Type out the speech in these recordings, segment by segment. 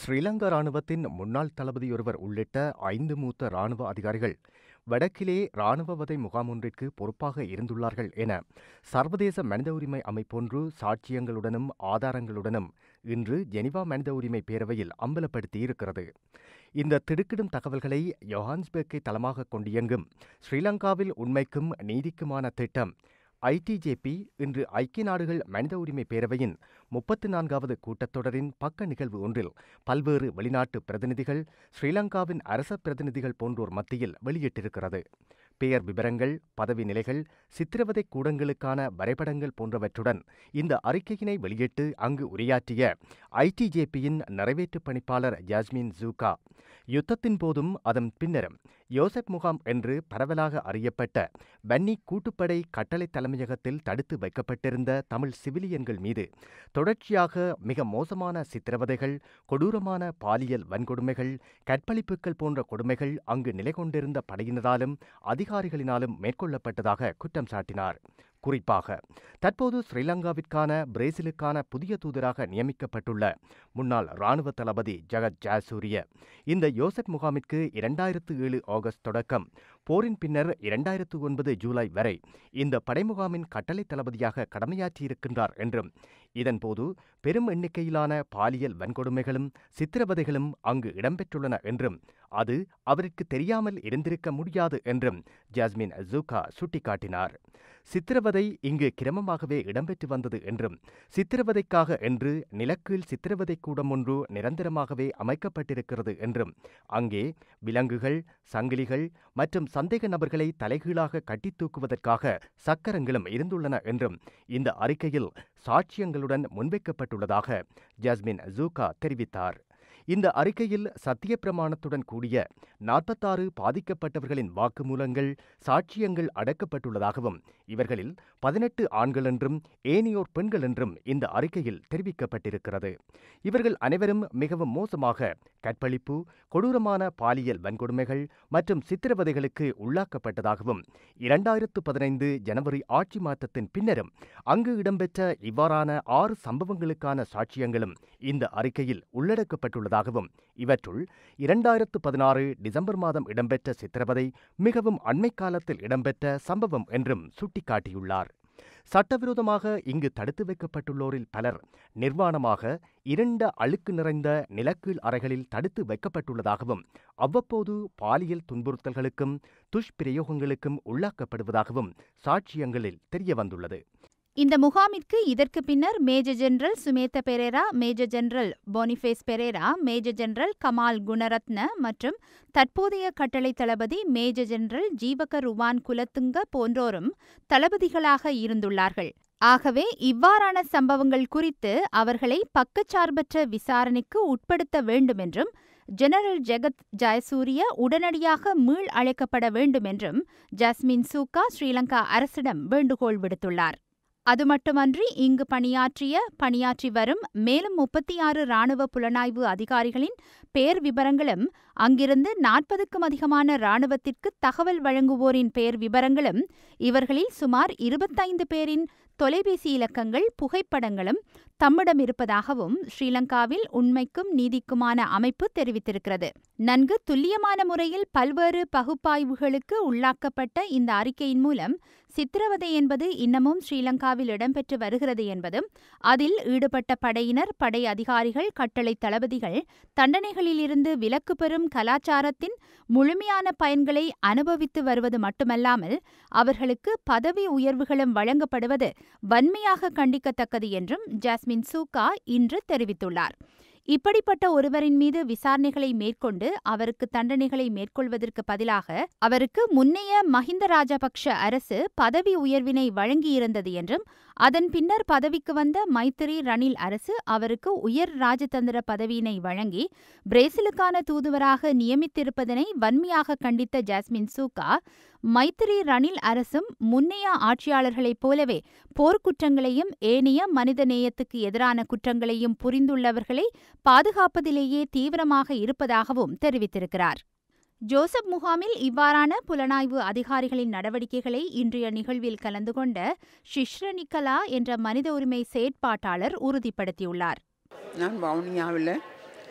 ஸ்ரீலங்கா ராணுவத்தின் முன்னாள் தளபதியொருவர் உள்ளிட்ட ஐந்து மூத்த ராணுவ அதிகாரிகள் வடக்கிலே ராணுவ வதை முகாமொன்றிற்கு பொறுப்பாக இருந்துள்ளார்கள் என சர்வதேச மனித உரிமை அமைப்பொன்று சாட்சியங்களுடனும் ஆதாரங்களுடனும் இன்று ஜெனிவா மனித உரிமை பேரவையில் அம்பலப்படுத்தியிருக்கிறது இந்த திடுக்கிடும் தகவல்களை யோஹான்ஸ்பர்க்கை தளமாக கொண்டியங்கும் ஸ்ரீலங்காவில் உண்மைக்கும் நீதிக்குமான திட்டம் ஐடிஜேபி இன்று ஐக்கிய நாடுகள் மனித உரிமை பேரவையின் முப்பத்து நான்காவது கூட்டத்தொடரின் பக்க நிகழ்வு ஒன்றில் பல்வேறு வெளிநாட்டு பிரதிநிதிகள் ஸ்ரீலங்காவின் அரச பிரதிநிதிகள் போன்றோர் மத்தியில் வெளியிட்டிருக்கிறது பெயர் விவரங்கள் பதவி நிலைகள் சித்திரவதை கூடங்களுக்கான வரைபடங்கள் போன்றவற்றுடன் இந்த அறிக்கையினை வெளியிட்டு அங்கு உரையாற்றிய ஐடிஜேபியின் நிறைவேற்று பணிப்பாளர் ஜாஸ்மின் ஜூகா யுத்தத்தின் போதும் அதன் பின்னரும் யோசப் முகாம் என்று பரவலாக அறியப்பட்ட வன்னி கூட்டுப்படை கட்டளை தலைமையகத்தில் தடுத்து வைக்கப்பட்டிருந்த தமிழ் சிவிலியன்கள் மீது தொடர்ச்சியாக மிக மோசமான சித்திரவதைகள் கொடூரமான பாலியல் வன்கொடுமைகள் கற்பழிப்புகள் போன்ற கொடுமைகள் அங்கு நிலை கொண்டிருந்த படையினராலும் அதிகாரிகளினாலும் மேற்கொள்ளப்பட்டதாக குற்றம் சாட்டினார் குறிப்பாக தற்போது ஸ்ரீலங்காவிற்கான பிரேசிலுக்கான புதிய தூதராக நியமிக்கப்பட்டுள்ள முன்னாள் இராணுவ தளபதி ஜகத் ஜாசூரிய இந்த யோசப் முகாமிற்கு இரண்டாயிரத்து ஏழு ஆகஸ்ட் தொடக்கம் போரின் பின்னர் இரண்டாயிரத்து ஒன்பது ஜூலை வரை இந்த படைமுகாமின் கட்டளை தளபதியாக கடமையாற்றியிருக்கின்றார் என்றும் இதன்போது பெரும் எண்ணிக்கையிலான பாலியல் வன்கொடுமைகளும் சித்திரவதைகளும் அங்கு இடம்பெற்றுள்ளன என்றும் அது அவருக்கு தெரியாமல் இருந்திருக்க முடியாது என்றும் ஜாஸ்மின் ஜூகா சுட்டிக்காட்டினார் சித்திரவதை இங்கு கிரமமாகவே இடம்பெற்று வந்தது என்றும் சித்திரவதைக்காக என்று நிலக்கீழ் சித்திரவதை கூடம் ஒன்று நிரந்தரமாகவே அமைக்கப்பட்டிருக்கிறது என்றும் அங்கே விலங்குகள் சங்கிலிகள் மற்றும் சந்தேக நபர்களை தலைகீழாக கட்டித் தூக்குவதற்காக சக்கரங்களும் இருந்துள்ளன என்றும் இந்த அறிக்கையில் சாட்சியங்களுடன் முன்வைக்கப்பட்டுள்ளதாக ஜாஸ்மின் ஜூகா தெரிவித்தார் இந்த அறிக்கையில் சத்திய பிரமாணத்துடன் கூடிய நாற்பத்தாறு பாதிக்கப்பட்டவர்களின் வாக்குமூலங்கள் சாட்சியங்கள் அடக்கப்பட்டுள்ளதாகவும் இவர்களில் பதினெட்டு ஆண்கள் என்றும் ஏனையோர் பெண்கள் என்றும் இந்த அறிக்கையில் தெரிவிக்கப்பட்டிருக்கிறது இவர்கள் அனைவரும் மிகவும் மோசமாக கற்பழிப்பு கொடூரமான பாலியல் வன்கொடுமைகள் மற்றும் சித்திரவதைகளுக்கு உள்ளாக்கப்பட்டதாகவும் இரண்டாயிரத்து பதினைந்து ஜனவரி ஆட்சி மாற்றத்தின் பின்னரும் அங்கு இடம்பெற்ற இவ்வாறான ஆறு சம்பவங்களுக்கான சாட்சியங்களும் இந்த அறிக்கையில் உள்ளடக்கப்பட்டுள்ளதாகவும் இவற்றுள் இரண்டாயிரத்து பதினாறு டிசம்பர் மாதம் இடம்பெற்ற சித்திரவதை மிகவும் அண்மை காலத்தில் இடம்பெற்ற சம்பவம் என்றும் சுட்டிக்காட்டியுள்ளார் சட்டவிரோதமாக இங்கு தடுத்து வைக்கப்பட்டுள்ளோரில் பலர் நிர்வாணமாக இருண்ட அழுக்கு நிறைந்த நிலக்கீழ் அறைகளில் தடுத்து வைக்கப்பட்டுள்ளதாகவும் அவ்வப்போது பாலியல் துன்புறுத்தல்களுக்கும் துஷ்பிரயோகங்களுக்கும் உள்ளாக்கப்படுவதாகவும் சாட்சியங்களில் தெரியவந்துள்ளது இந்த முகாமிற்கு இதற்கு பின்னர் major general Sumeda Perera major general Boniface Perera major general Kamal Gunaratne மற்றும் தற்போதைய கட்டளை தளபதி மேஜர் ஜெனரல் ஜீவக ருவான் குலத்துங்க போன்றோரும் தளபதிகளாக இருந்துள்ளார்கள் ஆகவே இவ்வாறான சம்பவங்கள் குறித்து அவர்களை பக்கச்சார்பற்ற விசாரணைக்கு உட்படுத்த வேண்டுமென்றும் ஜெனரல் ஜெகத் ஜெயசூரிய உடனடியாக மீள் அழைக்கப்பட வேண்டுமென்றும் ஜாஸ்மின் சூக்கா ஸ்ரீலங்கா அரசிடம் வேண்டுகோள் விடுத்துள்ளார் அது மட்டுமன்றி இங்கு பணியாற்றிய பணியாற்றி வரும் மேலும் முப்பத்தி ஆறு ராணுவ புலனாய்வு அதிகாரிகளின் பெயர் விவரங்களும் அங்கிருந்து நாற்பதுக்கும் அதிகமான ராணுவத்திற்கு தகவல் வழங்குவோரின் பெயர் விவரங்களும் இவர்களில் சுமார் இருபத்தைந்து பேரின் தொலைபேசி இலக்கங்கள் புகைப்படங்களும் தம்மிடம் இருப்பதாகவும் ஸ்ரீலங்காவில் உண்மைக்கும் நீதிக்குமான அமைப்பு தெரிவித்திருக்கிறது நன்கு துல்லியமான முறையில் பல்வேறு பகுப்பாய்வுகளுக்கு உள்ளாக்கப்பட்ட இந்த அறிக்கையின் மூலம் சித்திரவதை என்பது இன்னமும் ஸ்ரீலங்காவில் இடம்பெற்று வருகிறது என்பதும் அதில் ஈடுபட்ட படையினர் படை அதிகாரிகள் கட்டளை தளபதிகள் தண்டனைகளிலிருந்து விலக்கு பெறும் கலாச்சாரத்தின் முழுமையான பயன்களை அனுபவித்து வருவது மட்டுமல்லாமல் அவர்களுக்கு பதவி உயர்வுகளும் வழங்கப்படுவது வன்மையாக கண்டிக்கத்தக்கது என்றும் ஜாஸ்மின் சூகா இன்று தெரிவித்துள்ளார் இப்படிப்பட்ட ஒருவரின் மீது விசாரணைகளை மேற்கொண்டு அவருக்கு தண்டனைகளை மேற்கொள்வதற்கு பதிலாக அவருக்கு முன்னைய மஹிந்த ராஜபக்ஷ அரசு பதவி உயர்வினை வழங்கியிருந்தது என்றும் அதன் பின்னர் பதவிக்கு வந்த மைத்திரி ரணில் அரசு அவருக்கு உயர் ராஜதந்திர பதவியினை வழங்கி பிரேசிலுக்கான தூதுவராக நியமித்திருப்பதனை வன்மையாக கண்டித்த ஜாஸ்மின் சூகா மைத்திரி ரணில் அரசும் முன்னைய ஆட்சியாளர்களைப் போலவே போர்க்குற்றங்களையும் ஏனைய மனித நேயத்துக்கு எதிரான குற்றங்களையும் புரிந்துள்ளவர்களை பாதுகாப்பதிலேயே தீவிரமாக இருப்பதாகவும் தெரிவித்திருக்கிறார் ஜோசப் முகாமில் இவ்வாறான புலனாய்வு அதிகாரிகளின் நடவடிக்கைகளை இன்றைய நிகழ்வில் கலந்து கொண்ட ஷிஷ்ர நிக்கலா என்ற மனித உரிமை செயற்பாட்டாளர் உறுதிப்படுத்தியுள்ளார் நான் வவுனியாவில்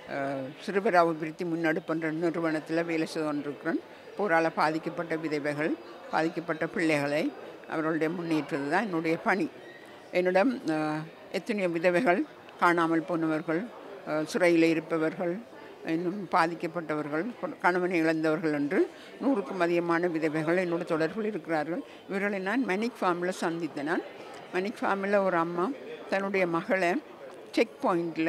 அஹ், சிறுவர் அபிவிருத்தி முன்னெடுப்புன்ற நிறுவனத்தில் வேலை செய்து கொண்டிருக்கிறேன் போரால் பாதிக்கப்பட்ட விதவைகள் பாதிக்கப்பட்ட பிள்ளைகளை அவர்களுடைய முன்னேற்றது தான் என்னுடைய பணி என்னிடம் அஹ், எத்தனையோ விதவைகள் காணாமல் போனவர்கள் அஹ், சிறையில் இருப்பவர்கள் இன்னும் பாதிக்கப்பட்டவர்கள் கொ- கணவனை இழந்தவர்கள் என்று நூறுக்கும் அதிகமான விதவைகள் என்னோட தொடர்பில் இருக்கிறார்கள் இவர்களை நான் மணிக் ஃபார்மில் சந்தித்தேன் நான் மணிக் ஃபார்மில் ஒரு அம்மா தன்னுடைய மகளை செக் பாயிண்டில்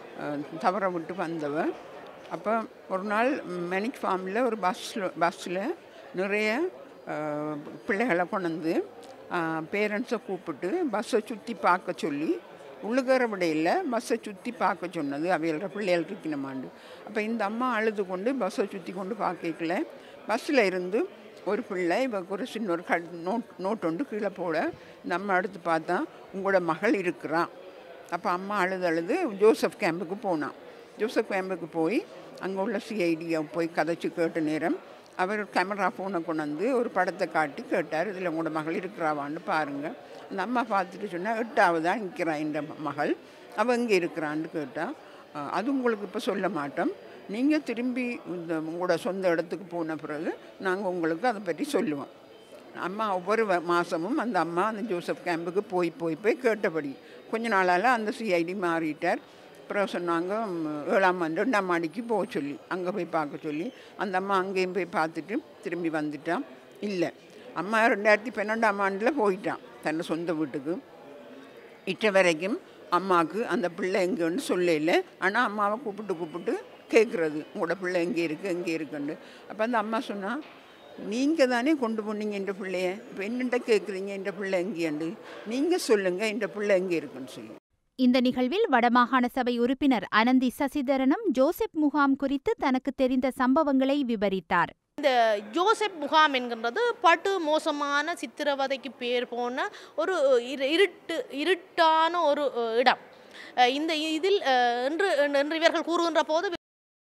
தவற விட்டு வந்தவ அப்போ ஒரு நாள் மெனிக் ஃபார்மில் ஒரு பஸ்ஸில் பஸ்ஸில் நிறைய அஹ், பிள்ளைகளை கொண்டு பேரண்ட்ஸை கூப்பிட்டு பஸ்ஸை சுற்றி பார்க்க சொல்லி உள்ளுக்கிற விடையில் பஸ்ஸை சுற்றி பார்க்க சொன்னது அவையோட பிள்ளைகள் இருக்கணுமாண்டு அப்போ இந்த அம்மா அழுது கொண்டு பஸ்ஸை சுற்றி கொண்டு பார்க்கல பஸ்ஸில் இருந்து ஒரு பிள்ளை இவருக்கு ஒரு சின்ன ஒரு கட் நோட் நோட் ஒன்று கீழே போட இந்த அம்மா எடுத்து பார்த்தா உங்களோட மகள் இருக்கிறான் அப்போ அம்மா அழுது அழுது ஜோசப் கேம்புக்கு போனான் ஜோசப் கேம்புக்கு போய் அங்கே உள்ள சிஐடியை போய் கதைச்சு கேட்ட நேரம் அவர் கேமரா ஃபோனை கொண்டு வந்து ஒரு படத்தை காட்டி கேட்டார் இதில் உங்களோட மகள் இருக்கிறாவான்னு பாருங்கள் அந்த அம்மா பார்த்துட்டு சொன்னால் எட்டாவதாக நிற்கிறான் இந்த மகள் அவள் எங்கே இருக்கிறான்னு கேட்டால் அது உங்களுக்கு இப்போ சொல்ல மாட்டோம் நீங்கள் திரும்பி இந்த உங்களோட சொந்த இடத்துக்கு போன பிறகு நாங்கள் உங்களுக்கு அதை பற்றி சொல்லுவோம் அம்மா ஒவ்வொரு வ- மாதமும் அந்த அம்மா அந்த ஜோசப் கேம்புக்கு போய் போய் போய் கேட்டபடி கொஞ்ச நாளால் அந்த சிஐடி மாறிட்டார் அப்புறம் சொன்னாங்க ம், ஏழாம் ஆண்டு ரெண்டாம் மாடிக்கு போக சொல்லி அங்கே போய் பார்க்க சொல்லி அந்த அம்மா அங்கேயும் போய் பார்த்துட்டு திரும்பி வந்துட்டான் இல்லை அம்மா ரெண்டாயிரத்தி பன்னெண்டாம் ஆண்டில் போயிட்டான் தன்னை சொந்த வீட்டுக்கு இட்ட வரைக்கும் அம்மாவுக்கு அந்த பிள்ளை எங்கேன்னு சொல்லல ஆனால் அம்மாவை கூப்பிட்டு கூப்பிட்டு கேட்குறது உங்களோட பிள்ளை எங்கே இருக்குது எங்கே இருக்குன்னு அப்போ அந்த அம்மா சொன்னா நீங்கள் தானே கொண்டு போனீங்க இந்த பிள்ளைய இப்போ என்னட்ட கேட்குறீங்க இந்த பிள்ளை எங்கேயாண்டு நீங்கள் சொல்லுங்கள் இந்த பிள்ளை எங்கே இருக்குன்னு சொல்லி இந்த நிகழ்வில் வடமாகாண சபை உறுப்பினர் அனந்தி சசிதரனும் ஜோசப் முகாம் குறித்து தனக்கு தெரிந்த சம்பவங்களை விவரித்தார் ஜோசப் முகாம் என்கின்றது படு மோசமான சித்திரவதைக்கு பேர் போன ஒரு இரு இருட்டு இருட்டான ஒரு அஹ், இடம் அஹ், இந்த இதில் அஹ், என்று என்று இவர்கள் கூறுகின்ற போது